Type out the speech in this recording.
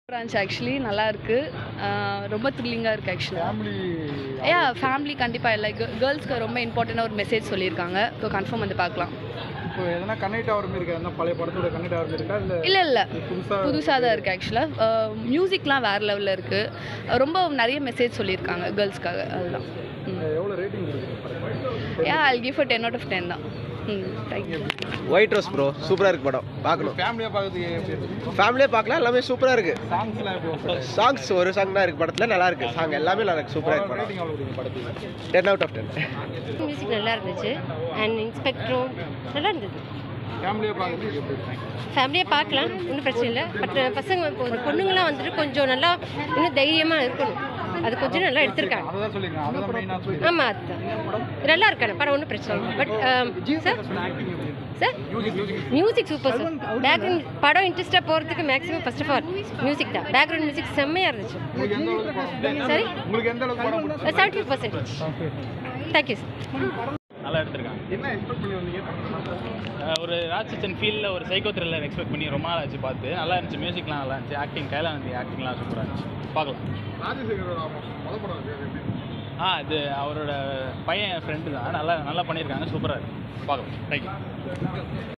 Branch actually நல்லா இருக்கு ஆஹ் ரொம்ப த்ரில்லிங்காக இருக்குது ஆக்சுவலாக ஃபேமிலி ஏ ஃபேமிலி கண்டிப்பாக இல்லை கேர்ள்ஸ்க்கு ரொம்ப இம்பார்ட்டண்டாக ஒரு மெசேஜ் சொல்லியிருக்காங்க ஸோ கன்ஃபார்ம் வந்து பார்க்கலாம் இப்போ எதனா கனெக்ட் ஆகிற மாதிரி இருக்கா எதனா பழைய படத்தோட கனெக்ட் ஆகிற மாதிரி இருக்கா இல்லை இல்லை இல்லை புதுசாக புதுசாக தான் இருக்குது ஆக்சுவலாக மியூசிக்லாம் வேறு லெவலில் இருக்குது ரொம்ப நிறைய மெசேஜ் சொல்லியிருக்காங்க கேர்ள்ஸ்க்காக அதுதான் எவ்வளோ ரேட்டிங் கொடுக்குறீங்க படத்துக்கு uh I give a ten out of ten தான் ம் தேங்க்யூ ஒயிட் ரோஸ் ப்ரோ சூப்பராக இருக்கு படம் பார்க்கணும் ஃபேமிலியாக பார்க்கறதுக்கு எப்படி இருக்கு ஃபேமிலியே பார்க்கலாம் எல்லாமே சூப்பராக இருக்கு சாங்ஸ்லாம் எப்படி வரும் சாங்ஸ் ஒரு சாங் தான் இருக்கு படத்தில் நல்லா இருக்கு சாங் எல்லாமே நல்லா இருக்கு சூப்பராக இருக்கு படம் ரேட்டிங் எவ்வளோ கொடுக்குறீங்க படத்துக்கு ten out of ten music நல்லா இருந்துச்சு அண்ட் இன்ஸ்பெக்டரும் நல்லா இருந்தது ஃபேமிலியாக பார்க்கறதுக்கு எப்படி இருக்கு ஃபேமிலியாக பார்க்கலாம் ஒன்றும் பிரச்சனை இல்லை பட் பசங்க இப்போ ஒரு பொண்ணுங்களாம் வந்துட்டு கொஞ்சம் நல்லா இன்னும் தைரியமாக இருக்கணும் அது கொஞ்சம் நல்லா எடுத்திருக்காங்க அதை தான் சொல்லிருக்கேன் அதை தான் மெயினாக சொல்லி ஆமாம் அதுதான் நல்லா இருக்காங்க படம் ஒன்றும் பிரச்சனை இல்லை பட் சார் ஆக்டிங் எப்படி இருக்கு sir music music music super sir background படம் இன்ட்ரெஸ்ட்டாக போகிறதுக்கு maximum first half all music தான் பேக்ரவுண்ட் மியூசிக் செம்மையாக இருந்துச்சு உங்களுக்கு எந்த அளவுக்கு படம் சரி உங்களுக்கு எந்த அளவுக்கு படம் பிடிச்சிருக்கு? செவன்ட்டி பர்சன்டேஜ் தேங்க்யூ சார் நல்லா எடுத்திருக்காங்க என்ன எக்ஸ்பெக்ட் பண்ணி வந்தீங்க அஹ் ஒரு ராட்சசன் ஃபீல்டில் ஒரு சைக்கோ த்ரில்லர் எக்ஸ்பெக்ட் பண்ணி ரொம்ப நாள் ஆச்சு பார்த்து நல்லா இருந்துச்சு மியூசிக்லாம் நல்லா இருந்துச்சு ஆக்டிங் கைலாந்தி ஆக்டிங்லாம் சூப்பராக இருந்துச்சு பார்க்கலாம் ராஜசேகரோட மொதல் படம் அது எப்படி ஆ இது அவரோட பையன் ஃப்ரெண்டு தான் நல்லா நல்லா பண்ணியிருக்காங்க சூப்பராக இருக்கு பார்க்கலாம் தேங்க்யூ